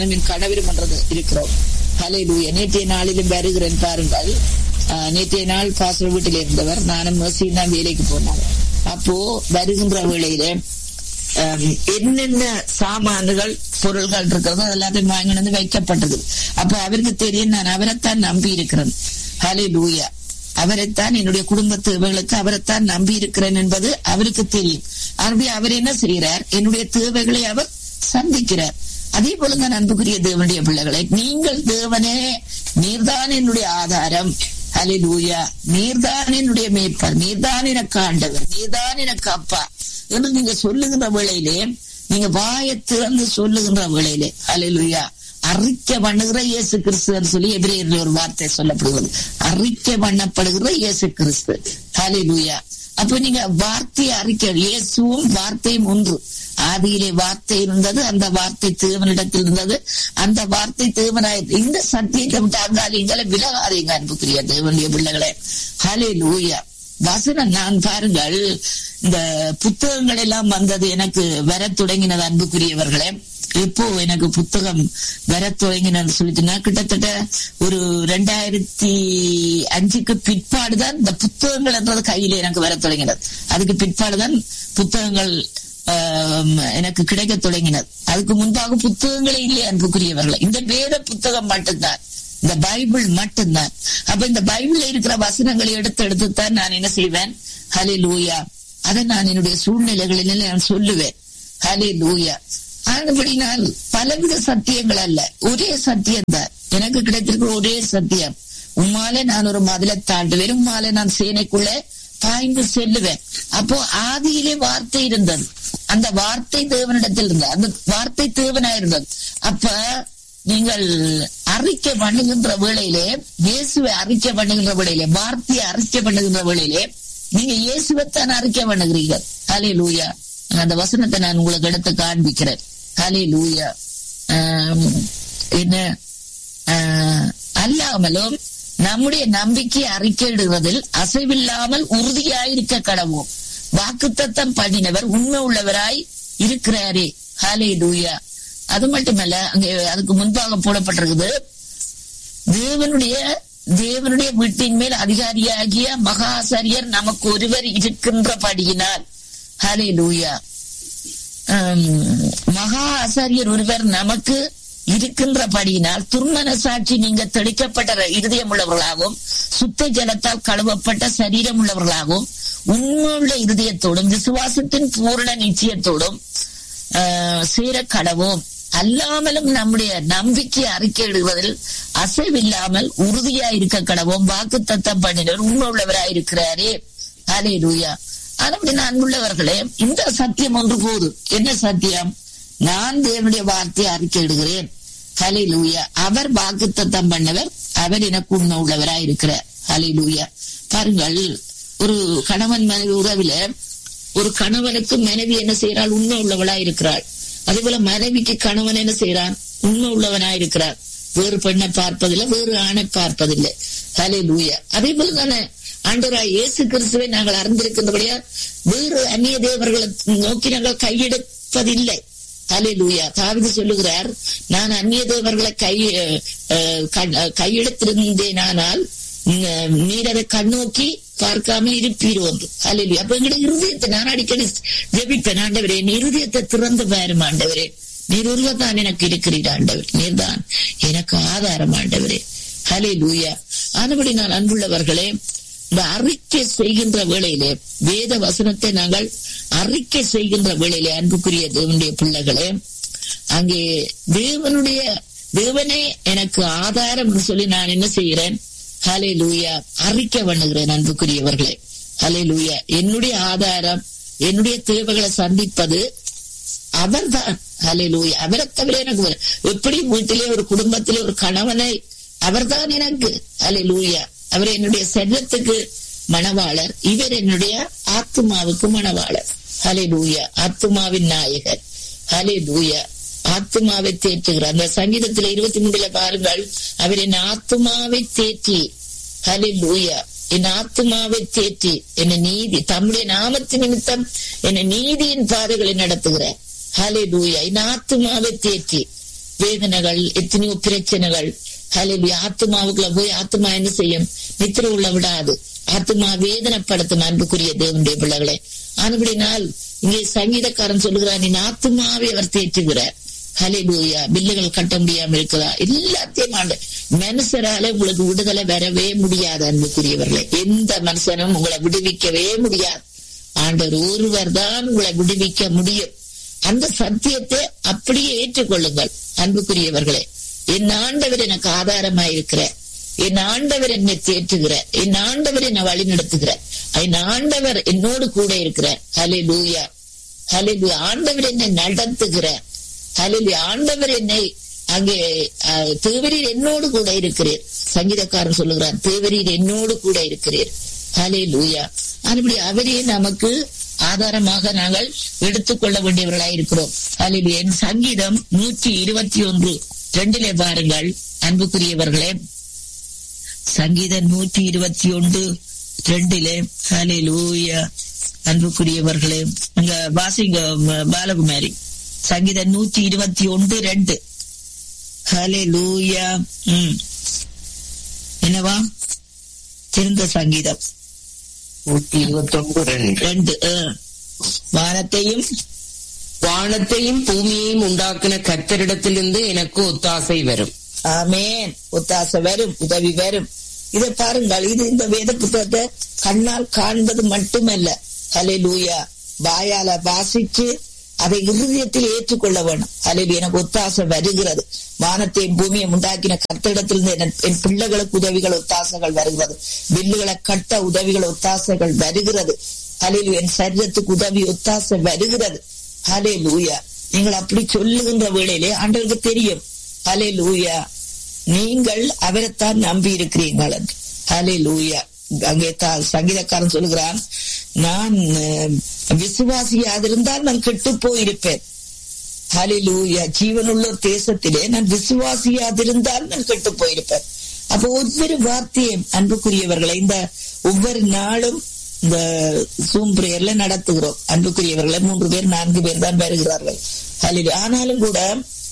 என் கணவரும் என்றது இருக்கிறோம் ஹலே லூயா நேற்றைய நாளிலும் வருகிறேன் பாருங்கள் ஆஹ், நேற்றைய நாள் பாசல் வீட்டில் இருந்தவர் நானும் mercy தான் வேலைக்கு போனாங்க அப்போ வருகின்ற வேளையிலே ஆம், என்னென்ன சாமான்கள் பொருள்கள் இருக்கிறதோ அது எல்லாத்தையும் வாங்கி வந்து வைக்கப்பட்டது அப்ப அவருக்கு தெரியும் நான் அவரைத்தான் நம்பி இருக்கிறேன் ஹலே லூயா அவரைத்தான் என்னுடைய குடும்ப தேவைகளுக்கு அவரைத்தான் நம்பி இருக்கிறேன் என்பது அவருக்கு தெரியும் ஆகவே அவர் என்ன செய்கிறார் என்னுடைய தேவைகளை அவர் சந்திக்கிறார் அதே போல தான் அன்புக்குரிய தேவனுடைய பிள்ளைகளை நீங்கள் தேவனே நீர்தான் என்னுடைய ஆதாரம் ஹalleluya நீர்தான் என்னுடைய மேய்ப்பர் நீர்தான் எனக்கு ஆண்டவர் நீர்தான் எனக்கு அப்பா என்று நீங்க சொல்லுகின்ற வேளையிலே நீங்க வாயை திறந்து சொல்லுகின்ற வேளையிலே ஹalleluya அறிக்கை பண்ணுகிற இயேசு கிறிஸ்து சொல்லி எபிரேயர்ல ஒரு வார்த்தை சொல்லப்படுகிறது அறிக்கை பண்ணப்படுகிற இயேசு கிறிஸ்து ஹalleluya அப்ப நீங்க வார்த்தையை அறிக்கை இயேசுவும் வார்த்தையும் ஒன்று ஆதியிலே வார்த்தை இருந்தது அந்த வார்த்தை தேவனிடத்தில் இருந்தது அந்த வார்த்தை தேவனாய் இந்த சத்தியத்தை விட்டு அங்காலிங்களை விலகாதீங்க அன்புக்குரிய தேவனுடைய பிள்ளைகளே ஹலே லூயா வசனம் நான் பாருங்கள் இந்த புத்தகங்கள் எல்லாம் வந்தது எனக்கு வர தொடங்கினது அன்புக்குரியவர்களே இப்போ எனக்கு புத்தகம் வர தொடங்கினு சொல்லிட்டுனா கிட்டத்தட்ட ஒரு ரெண்டாயிரத்தி அஞ்சுக்கு பிற்பாடுதான் இந்த புத்தகங்கள் என்றது கையில எனக்கு வர தொடங்கினது அதுக்கு பிற்பாடுதான் புத்தகங்கள் ஆம், எனக்கு கிடைக்க தொடங்கினது அதுக்கு முன்பாக புத்தகங்களே இல்லை அன்புக்குரியவர்களே இந்த வேத புத்தகம் மட்டும்தான் இந்த பைபிள் மட்டும்தான் அப்ப இந்த பைபிள்ல இருக்கிற வசனங்களை எடுத்து எடுத்து தான் நான் என்ன செய்வேன் ஹலே லூயா அதை நான் என்னுடைய சூழ்நிலைகளில் நான் சொல்லுவேன் ஹலே லூயா ஆனபடினால் பலவித சத்தியங்கள் அல்ல ஒரே சத்தியம் தான் எனக்கு கிடைத்திருக்கிற ஒரே சத்தியம் உம்மாலே நான் ஒரு மதிலை தாண்டுவேன் உம்மாலே நான் சேனைக்குள்ளே பாய்ந்து செல்லுவேன் அப்போ ஆதியிலே வார்த்தை இருந்தது அந்த வார்த்தை தேவனிடத்தில் இருந்தது அந்த வார்த்தை தேவனா இருந்தது அப்ப நீங்கள் அறிக்கை பண்ணுகின்ற வேளையிலே இயேசுவை அறிக்கை பண்ணுகின்ற வேளையிலே வார்த்தையை அறிக்கை பண்ணுகின்ற வேளையிலே நீங்க இயேசுவைத்தான் அறிக்கை பண்ணுகிறீர்கள் ஹலே லூயா அந்த வசனத்தை நான் உங்களுக்கு எடுத்து காண்பிக்கிறேன் ஹலே லூயா என்ன ஆஹ், அல்லாமலும் நம்முடைய நம்பிக்கை அறிக்கையிடுவதில் அசைவில்லாமல் உறுதியாயிருக்க கடவோம் வாக்குத்தத்தம் பண்ணினவர் உண்மை உள்ளவராய் இருக்கிறாரே ஹலே லூயா அது மட்டுமல்ல அங்கே அதுக்கு முன்பாக போடப்பட்டிருக்குது தேவனுடைய தேவனுடைய வீட்டின் மேல் அதிகாரியாகிய மகாசரியர் நமக்கு ஒருவர் இருக்கின்றபடியினால் ஹலே லூயா மகா ஆசாரியர் ஒருவர் நமக்கு இருக்கின்றபடியினால் துர்மன சாட்சி நீங்க தெளிக்கப்பட்ட இருதயம் உள்ளவர்களாகவும் சுத்த ஜலத்தால் கழுவப்பட்ட சரீரம் உள்ளவர்களாகவும் உண்மையுள்ள இருதயத்தோடும் விசுவாசத்தின் பூரண நிச்சயத்தோடும் ஆஹ், சேர கடவோம் அல்லாமலும் நம்முடைய நம்பிக்கை அறிக்கையிடுவதில் அசைவில்லாமல் உறுதியா இருக்க கடவோம் வாக்கு தத்தம் பண்ணினர் உண்மை உள்ளவராய் இருக்கிறாரே அலே லூயா அப்படி நான் உள்ளவர்களே இந்த சத்தியம் ஒன்று போது என்ன சத்தியம் நான் தேவனுடைய வார்த்தையை அறிக்கையிடுகிறேன் ஹலே லூயா அவர் வாக்கு தத்தம் பண்ணவர் அவர் எனக்கு உண்மை உள்ளவராய் இருக்கிறார் ஹலே லூயா பாருங்கள் ஒரு கணவன் மனைவி உறவில ஒரு கணவனுக்கு மனைவி என்ன செய்யறாள் உண்மை உள்ளவளா இருக்கிறாள் அதே போல மனைவிக்கு கணவன் என்ன செய்யறான் உண்மை உள்ளவனா இருக்கிறார் வேறு பெண்ணை பார்ப்பதில்லை வேறு ஆணை பார்ப்பதில்லை ஹலே லூயா அதே போல தானே ஆண்டவராய் இயேசு கிறிஸ்துவை நாங்கள் அறிந்திருக்கின்றபடியா வேறு அந்நிய தேவர்களை நோக்கி நாங்கள் கையெடுப்பதில்லை ஹலே லூயா தாவிது சொல்லுகிறார் நான் அந்நிய தேவர்களை கை அஹ், கண்- அஹ், கையெடுத்திருந்தேனானால் உம், நீர் அதை கண்ணோக்கி பார்க்காம இருப்பீரோ என்று ஹalleluya. அப்ப எங்களுடைய இருதயத்தை நான் அடிக்கடி ஜெபிப்பேன் ஆண்டவரே நீ இருதயத்தை திறந்து பாரும் ஆண்டவரே நீர் ஒருவர் தான் எனக்கு இருக்கிறீர் ஆண்டவர் நீர்தான் எனக்கு ஆதாரம் ஆண்டவரே ஹலே லூயா ஆனபடி நான் அன்புள்ளவர்களே இந்த அறிக்கை செய்கின்ற வேளையிலே வேத வசனத்தை நாங்கள் அறிக்கை செய்கின்ற வேளையிலே அன்புக்குரிய தேவனுடைய பிள்ளைகளே அங்கே தேவனுடைய தேவனே எனக்கு ஆதாரம் என்று சொல்லி நான் என்ன செய்கிறேன் ஹலே லூயா அறிக்கை பண்ணுகிறேன் அன்புக்குரியவர்களே ஹலே லூயா என்னுடைய ஆதாரம் என்னுடைய தேவைகளை சந்திப்பது அவர்தான் ஹalleluya அவரை தவிர எனக்கு வேற- எப்படி வீட்டிலே ஒரு குடும்பத்திலே ஒரு கணவனை அவர்தான் எனக்கு ஹalleluya அவர் என்னுடைய செல்வத்துக்கு மணவாளர் இவர் என்னுடைய ஆத்துமாவுக்கு மணவாளர் ஹalleluya ஆத்துமாவின் நாயகர் ஹalleluya ஆத்துமாவை தேற்றுகிறார் அந்த சங்கீதத்துல இருபத்தி மூணுல பாருங்கள் அவர் என் ஆத்துமாவை தேற்றி ஹalleluya என் ஆத்துமாவை தேற்றி என்னை நீதி தம்முடைய நாமத்து நிமித்தம் என்னை நீதியின் பாதைகளை நடத்துகிறார் ஹலே லூயா என் ஆத்துமாவை தேற்றி வேதனைகள் எத்தனையோ பிரச்சனைகள் ஹalleluya ஆத்மாவுக்குள்ள போய் ஆத்மா என்ன செய்யும் நித்திர உள்ள விடாது ஆத்மா வேதனைப்படுத்தும் அன்புக்குரிய தேவனுடைய பிள்ளைகளே ஆனபடினால் இங்கே சங்கீதக்காரன் சொல்லுகிறார் நீ ஆத்மாவை அவர் தேற்றுகிறார் ஹalleluya பில்லுகள் கட்ட முடியாம இருக்குதா எல்லாத்தையும் ஆண்டு மனுஷரால உங்களுக்கு விடுதலை வரவே முடியாது அன்புக்குரியவர்களே எந்த மனுஷனும் உங்களை விடுவிக்கவே முடியாது ஆண்டவர் ஒருவர் தான் உங்களை விடுவிக்க முடியும் அந்த சத்தியத்தை அப்படியே ஏற்றுக்கொள்ளுங்கள் அன்புக்குரியவர்களே என் ஆண்டவர் எனக்கு ஆதாரமாயிருக்கிறார் என் ஆண்டவர் என்னை தேற்றுகிறார் என் ஆண்டவர் என்னை வழி நடத்துகிறார் என் ஆண்டவர் என்னோடு கூட இருக்கிறார் ஹலே லூயா ஹலே ஆண்டவர் என்னை நடத்துகிறார் ஹலே ஆண்டவர் என்னை அங்கே அஹ், தேவரீர் என்னோடு கூட இருக்கிறீர் சங்கீதக்காரன் சொல்லுகிறார் தேவரீர் என்னோடு கூட இருக்கிறீர் ஹலே லூயா அதுபடி அவரே நமக்கு ஆதாரமாக நாங்கள் எடுத்துக்கொள்ள வேண்டியவர்களாய் இருக்கிறோம் அதில் என் சங்கீதம் நூற்றி இருபத்தி ஒன்று ரெண்டிலே பாருங்கள் அன்புக்குரியவர்களே சங்கீதம் நூற்றி இருபத்தி ஒன்று ரெண்டிலே ஹலே லூயா அன்புக்குரியவர்களே அங்க வாசிங்க ம- பாலகுமாரி சங்கீதம் நூற்றி இருபத்தி ஒன்று ரெண்டு ஹலே லூயா ம் என்னவா சிறந்த சங்கீதம் நூத்தி இருபத்தி ஒன்பது ரெண்டு ரெண்டு அஹ். வானத்தையும் வானத்தையும் பூமியையும் உண்டாக்கின கர்த்தரிடத்திலிருந்து எனக்கு ஒத்தாசை வரும் ஆமேன் ஒத்தாசை வரும் உதவி வரும் இதை பாருங்கள் இது இந்த வேத புத்தகத்தை கண்ணால் காண்பது மட்டுமல்ல ஹalleluya வாயால வாசிச்சு அதை இருதயத்தில் ஏற்றுக்கொள்ள வேணும் ஹalleluya எனக்கு ஒத்தாசை வருகிறது வானத்தையும் பூமியை உண்டாக்கின கர்த்தரிடத்திலிருந்து என் என் பிள்ளைகளுக்கு உதவிகள் ஒத்தாசைகள் வருகிறது வில்லுகளை கட்ட உதவிகள் ஒத்தாசைகள் வருகிறது ஹalleluya என் சரீரத்துக்கு உதவி ஒத்தாசை வருகிறது ஹalleluya நீங்கள் அப்படி சொல்லுகின்ற வேளையிலே ஆண்டவருக்கு தெரியும் ஹalleluya நீங்கள் அவரைத்தான் நம்பி இருக்கிறீர்கள் என்று. ஹalleluya அங்கே தா- சங்கீதக்காரன் சொல்லுகிறான் நான் அஹ், விசுவாசியாதிருந்தால் நான் கெட்டு போயிருப்பேன் ஹalleluya ஜீவனுள்ள ஒரு தேசத்திலே நான் விசுவாசியாதிருந்தால் நான் கெட்டு போயிருப்பேன் அப்போ ஒவ்வொரு வார்த்தையும் அன்புக்குரியவர்களை இந்த ஒவ்வொரு நாளும் இந்த சூம் பிரேயர்ல நடத்துகிறோம் அன்புக்குரியவர்களை மூன்று பேர் நான்கு பேர் தான் வருகிறார்கள் ஹalleluya ஆனாலும் கூட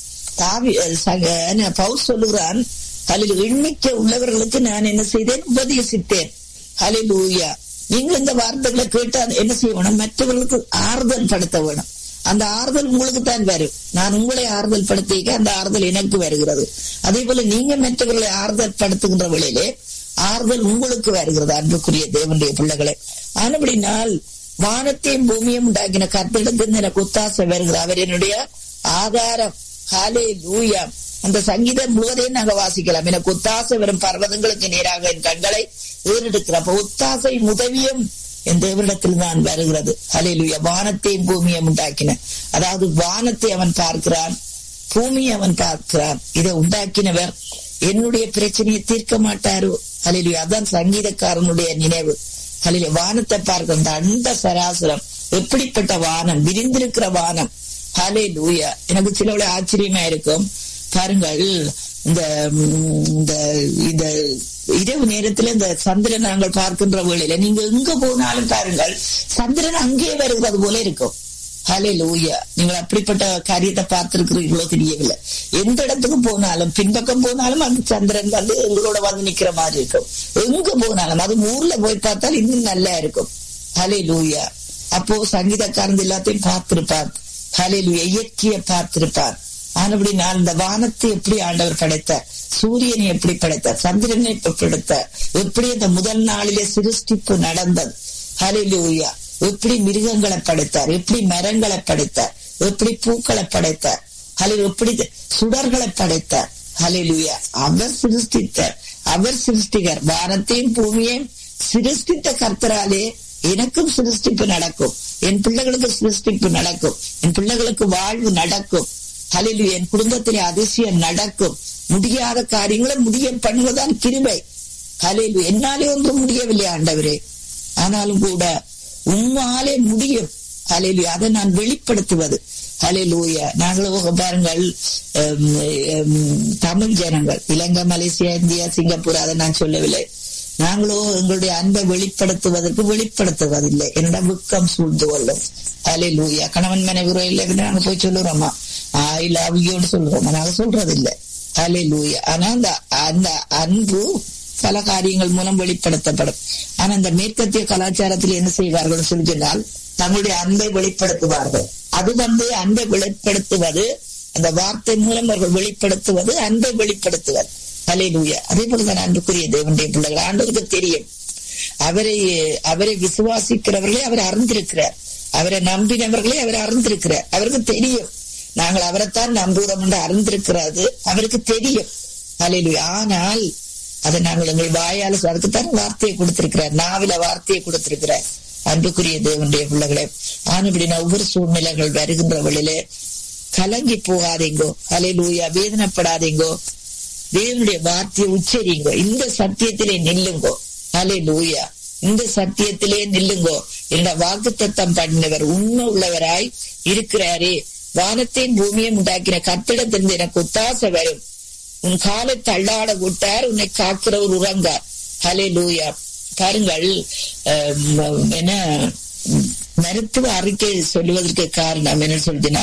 தாவி அஹ் சக- என்ன, பவுல் சொல்லுகிறான் அதில் எண்ணிக்கை உள்ளவர்களுக்கு நான் என்ன செய்தேன் உபதேசித்தேன் ஹalleluya நீங்கள் இந்த வார்த்தைகளை கேட்டால் என்ன செய்யணும் மற்றவர்களுக்கு ஆறுதல் படுத்த வேணும் அந்த ஆறுதல் உங்களுக்கு தான் வரும் நான் உங்களை ஆறுதல் படுத்திக்க அந்த ஆறுதல் எனக்கு வருகிறது அதே போல நீங்க மற்றவர்களை ஆறுதல் படுத்துகின்ற வேளையிலே ஆறுதல் உங்களுக்கு வருகிறது அன்புக்குரிய தேவனுடைய பிள்ளைகளே ஆனபடினால் வானத்தையும் பூமியும் உண்டாக்கின கர்த்தரிடத்திலிருந்து எனக்கு ஒத்தாசை வருகிறது அவர் என்னுடைய ஆதாரம் ஹாலே லூயா அந்த சங்கீதம் முழுவதையும் நாங்க வாசிக்கலாம் எனக்கு ஒத்தாசை வரும் பர்வதங்களுக்கு நேராக என் கண்களை ஏறெடுக்கிற அப்ப ஒத்தாசை உதவியும் என் தேவனிடத்தில் தான் வருகிறது ஹalleluya வானத்தையும் பூமியும் உண்டாக்கின அதாவது வானத்தை அவன் பார்க்கிறான் பூமியை அவன் பார்க்கிறான் இதை உண்டாக்கினவர் என்னுடைய பிரச்சனையை தீர்க்க மாட்டாரோ ஹalleluya அதான் சங்கீதக்காரனுடைய நினைவு ஹalleluya வானத்தை பார்க்க அந்த அண்ட சராசரம் எப்படிப்பட்ட வானம் விரிந்திருக்கிற வானம் ஹலே லூயா எனக்கு சில விட ஆச்சரியமா இருக்கும் பாருங்கள் இந்த ம், இந்த இந்த இரவு நேரத்துல இந்த சந்திரன் நாங்கள் பார்க்கின்ற வேளையில நீங்க எங்க போனாலும் பாருங்கள் சந்திரன் அங்கே வருகிறது போல இருக்கும் ஹலே லூயா நீங்கள் அப்படிப்பட்ட காரியத்தை பார்த்திருக்கிறீர்களோ தெரியவில்லை எந்த இடத்துக்கு போனாலும் பின்பக்கம் போனாலும் அந்த சந்திரன் வந்து எங்களோட வந்து நிக்கிற மாதிரி இருக்கும் எங்க போனாலும் அது ஊர்ல போய் பார்த்தால் இன்னும் நல்லா இருக்கும் ஹலே லூயா அப்போ சங்கீதக்காரன் எல்லாத்தையும் பார்த்திருப்பார் ஹalleluya இயற்கையை பார்த்திருப்பார் ஆனபடி நான் இந்த வானத்தை எப்படி ஆண்டவர் படைத்தார் சூரியனை எப்படி படைத்தார் சந்திரனை எப்படி படைத்தார் எப்படி அந்த முதல் நாளிலே சிருஷ்டிப்பு நடந்தது ஹalleluya எப்படி மிருகங்களை படைத்தார் எப்படி மரங்களை படைத்தார் எப்படி பூக்களை படைத்தார் ஹலே எப்படி சுடர்களை படைத்தார் ஹalleluya அவர் சிருஷ்டித்தார் அவர் சிருஷ்டிகர் வானத்தையும் பூமியையும் சிருஷ்டித்த கர்த்தராலே எனக்கும் சிருஷ்டிப்பு நடக்கும் என் பிள்ளைகளுக்கு சிருஷ்டிப்பு நடக்கும் என் பிள்ளைகளுக்கு வாழ்வு நடக்கும் ஹலிலு என் குடும்பத்திலே அதிசயம் நடக்கும் முடியாத காரியங்களை முடிய பண்ணுவதுதான் கிருபை ஹலிலு என்னாலே ஒன்றும் முடியவில்லை ஆண்டவரே ஆனாலும் கூட உம்மாலே முடியும் ஹலிலு அதை நான் வெளிப்படுத்துவது ஹலிலூயா நாங்களும் பாருங்கள் ஹம், ஹம், தமிழ் ஜனங்கள் இலங்கை மலேசியா இந்தியா சிங்கப்பூர் அதை நான் சொல்லவில்லை நாங்களோ எங்களுடைய அன்பை வெளிப்படுத்துவதற்கு வெளிப்படுத்துவதில்லை என்னிடம் வெக்கம் சூழ்ந்து கொள்ளும் அலே லூயா கணவன் மனைவி இல்லை நாங்க போய் சொல்லுறோமா ஐ லவ் யூன்னு சொல்றோம் நாங்க சொல்றது இல்ல ஹலே லூயா ஆனா அந்த அந்த அன்பு பல காரியங்கள் மூலம் வெளிப்படுத்தப்படும் ஆனா அந்த மேற்கத்திய கலாச்சாரத்தில் என்ன செய்வார்கள் சொல்லி சொன்னால் தங்களுடைய அன்பை வெளிப்படுத்துவார்கள் அது வந்து அன்பை வெளிப்படுத்துவது அந்த வார்த்தை மூலம் அவர்கள் வெளிப்படுத்துவது அன்பை வெளிப்படுத்துவது ஹலே லூயா அதே போலதான் அன்புக்குரிய தேவனுடைய பிள்ளைகள் ஆண்டவருக்கு தெரியும் அவரை அவரை விசுவாசிக்கிறவர்களே அவர் அறிந்திருக்கிறார் அவரை நம்பினவர்களே அவர் அறிந்திருக்கிறார் அவருக்கு தெரியும் நாங்கள் அவரைத்தான் நம்புகிறோம் என்று அறிந்திருக்கிறது அவருக்கு தெரியும் அலையிலுயா ஆனால் அதை நாங்கள் எங்கள் வாயால் அதுக்குத்தான் வார்த்தையை கொடுத்திருக்கிறார் நாவில வார்த்தையை கொடுத்திருக்கிறார் அன்புக்குரிய தேவனுடைய பிள்ளைகளே ஆனபடினா ஒவ்வொரு சூழ்நிலைகள் வருகின்ற வழியிலே கலங்கி போகாதீங்கோ அலையிலூயா வேதனைப்படாதீங்கோ தேவனுடைய வார்த்தையை உச்சரிங்கோ இந்த சத்தியத்திலே நில்லுங்கோ அலே லூயா இந்த சத்தியத்திலே நில்லுங்கோ என்ற வாக்கு தத்தம் பண்ணினவர் உண்மை உள்ளவராய் இருக்கிறாரே வானத்தையும் பூமியும் உண்டாக்கின கத்திடத்திலிருந்து எனக்கு ஒத்தாசை வரும் உன் காலை தள்ளாட விட்டார் உன்னை காக்கிறவர் உறங்கார் ஹலே லூயா பாருங்கள் என்ன மருத்துவ அறிக்கை சொல்லுவதற்கு காரணம் என்ன சொல்றதுன்னா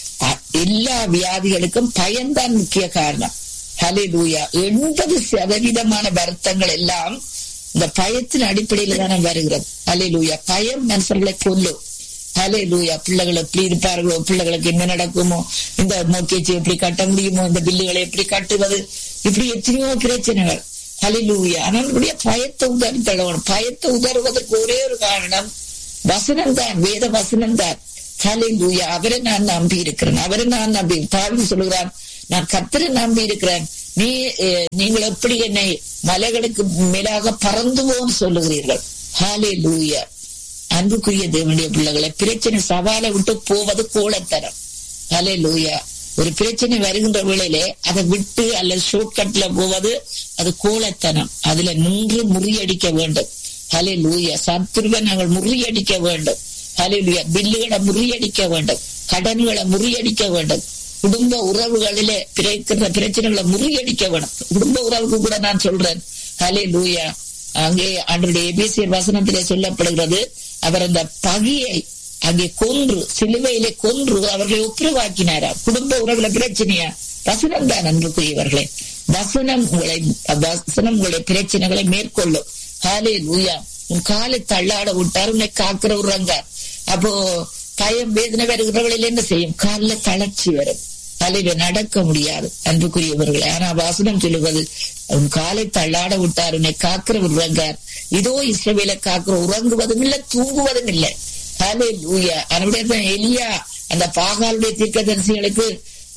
எல்லா வியாதிகளுக்கும் பயன்தான் முக்கிய காரணம் ஹலே லூயா எண்பது சதவீதமான வருத்தங்கள் எல்லாம் இந்த பயத்தின் அடிப்படையில தானே வருகிறது ஹலே லூயா பயம் மனுஷர்களை கொல்லும் ஹலே லூயா பிள்ளைகள் எப்படி இருப்பார்களோ பிள்ளைகளுக்கு என்ன நடக்குமோ இந்த மோக்கேச்சு எப்படி கட்ட முடியுமோ இந்த பில்லுகளை எப்படி கட்டுவது இப்படி எத்தனையோ பிரச்சனைகள் ஹலே லூயா ஆனால் பயத்தை உதறி தள்ளணும் பயத்தை உதறுவதற்கு ஒரே ஒரு காரணம் வசனம் தான் வேத வசனம் தான் ஹலே லூயா அவரை நான் நம்பி இருக்கிறேன் அவரை நான் நம்பி தாழ்வு சொல்லுகிறான் நான் கத்தரை நம்பி இருக்கிறேன் நீ நீங்கள் எப்படி என்னை மலைகளுக்கு மேலாக பறந்துவோம் சொல்லுகிறீர்கள் ஹாலே லூயா அன்புக்குரிய தேவனுடைய பிள்ளைகளை பிரச்சனை சவாலை விட்டு போவது கோலத்தனம் ஹலே லூயா ஒரு பிரச்சனை வருகின்ற வேளையிலே அதை விட்டு அல்லது ஷார்ட்கட்ல போவது அது கோலத்தனம் அதுல நின்று முறியடிக்க வேண்டும் ஹலே லூயா சத்துருவை நாங்கள் முறியடிக்க வேண்டும் ஹலே லூயா பில்லுகளை முறியடிக்க வேண்டும் கடன்களை முறியடிக்க வேண்டும் குடும்ப உறவுகளிலே பிறக்கிற பிரச்சனைகளை முறியடிக்க வேணும் குடும்ப உறவுக்கு கூட நான் சொல்றேன் ஹலே லூயா அங்கே அன்றைய எபிசியர் வசனத்திலே சொல்லப்படுகிறது அவர் அந்த பகியை அங்கே கொன்று சிலுவையிலே கொன்று அவர்களை ஒப்புரவாக்கினாரா குடும்ப உறவுல பிரச்சனையா வசனம் தான் அன்புக்குரியவர்களே வசனம் உங்களை வசனம் உங்களுடைய பிரச்சனைகளை மேற்கொள்ளும் ஹாலே லூயா உன் காலை தள்ளாட விட்டார் உன்னை காக்கிற உறங்கார் அப்போ பயம் வேதனை வருகிறவளில் என்ன செய்யும் காலில் தளர்ச்சி வரும் தலையில நடக்க முடியாது அன்புக்குரியவர்களே ஆனா வாசனம் சொல்லுவது உன் காலை தள்ளாட விட்டார் உன்னை காக்கிற உறங்கார் இதோ இஸ்ரவேல காக்கிற உறங்குவதும் இல்லை தூங்குவதும் இல்லை ஹலே லூயா அவனுடைய எலியா அந்த பாகாலுடைய தீர்க்கதரிசிகளுக்கு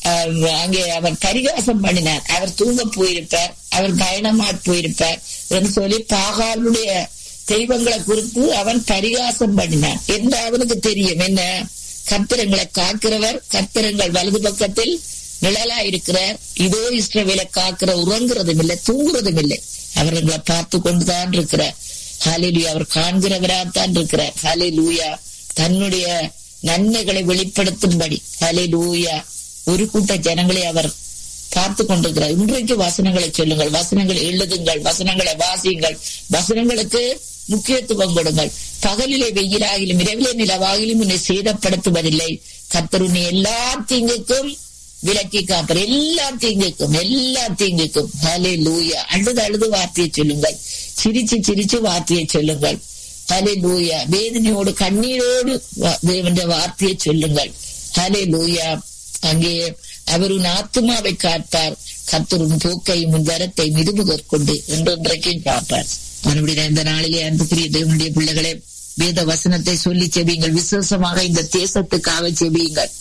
அங்கே அவர் பரிகாசம் பண்ணினார் அவர் தூங்க போயிருப்பார் அவர் பயணமா போயிருப்பார் என்று சொல்லி பாகாலுடைய தெய்வங்களை குறித்து அவன் பரிகாசம் பண்ணினான் என்று அவனுக்கு தெரியும் என்ன கத்திரங்களை காக்கிறவர் கத்திரங்கள் வலது பக்கத்தில் நிழலா இருக்கிறார் இதோ இஸ்ரவேலை காக்கிற உறங்குறதும் இல்லை தூங்குறதும் இல்லை அவர் எங்களை பார்த்து கொண்டுதான் இருக்கிறார் ஹாலிலுயா அவர் காண்கிறவராத்தான் இருக்கிறார் ஹலே லூயா தன்னுடைய நன்மைகளை வெளிப்படுத்தும்படி ஹலே லூயா ஒரு கூட்ட ஜனங்களை அவர் பார்த்து கொண்டிருக்கிறார் இன்றைக்கு வசனங்களை சொல்லுங்கள் வசனங்களை எழுதுங்கள் வசனங்களை வாசியுங்கள் வசனங்களுக்கு முக்கியத்துவம் கொடுங்கள் பகலிலே வெயிலாகிலும் இரவிலே நிலவாகிலும் உன்னை சேதப்படுத்துவதில்லை கத்தர் உன்னை எல்லா தீங்குக்கும் விலக்கி காப்பர் எல்லா தீங்குக்கும் எல்லா தீங்குக்கும் ஹலே லூயா அழுது அழுது வார்த்தையை சொல்லுங்கள் சிரிச்சு சிரிச்சு வார்த்தையை சொல்லுங்கள் ஹலே லூயா வேதனையோடு கண்ணீரோடு தேவனுடைய வார்த்தையை சொல்லுங்கள் ஹலே லூயா அங்கே அவர் உன் ஆத்மாவை காப்பார் கத்தரும் போக்கையும் உன் வரத்தை மிதுமுதற்கொண்டு என்றொன்றைக்கும் காப்பார் மறுபடியும் இந்த நாளிலே அன்புக்குரிய தேவனுடைய பிள்ளைகளே வேத வசனத்தை சொல்லி செவியுங்கள் விசேஷமாக இந்த தேசத்துக்காக செவியுங்கள்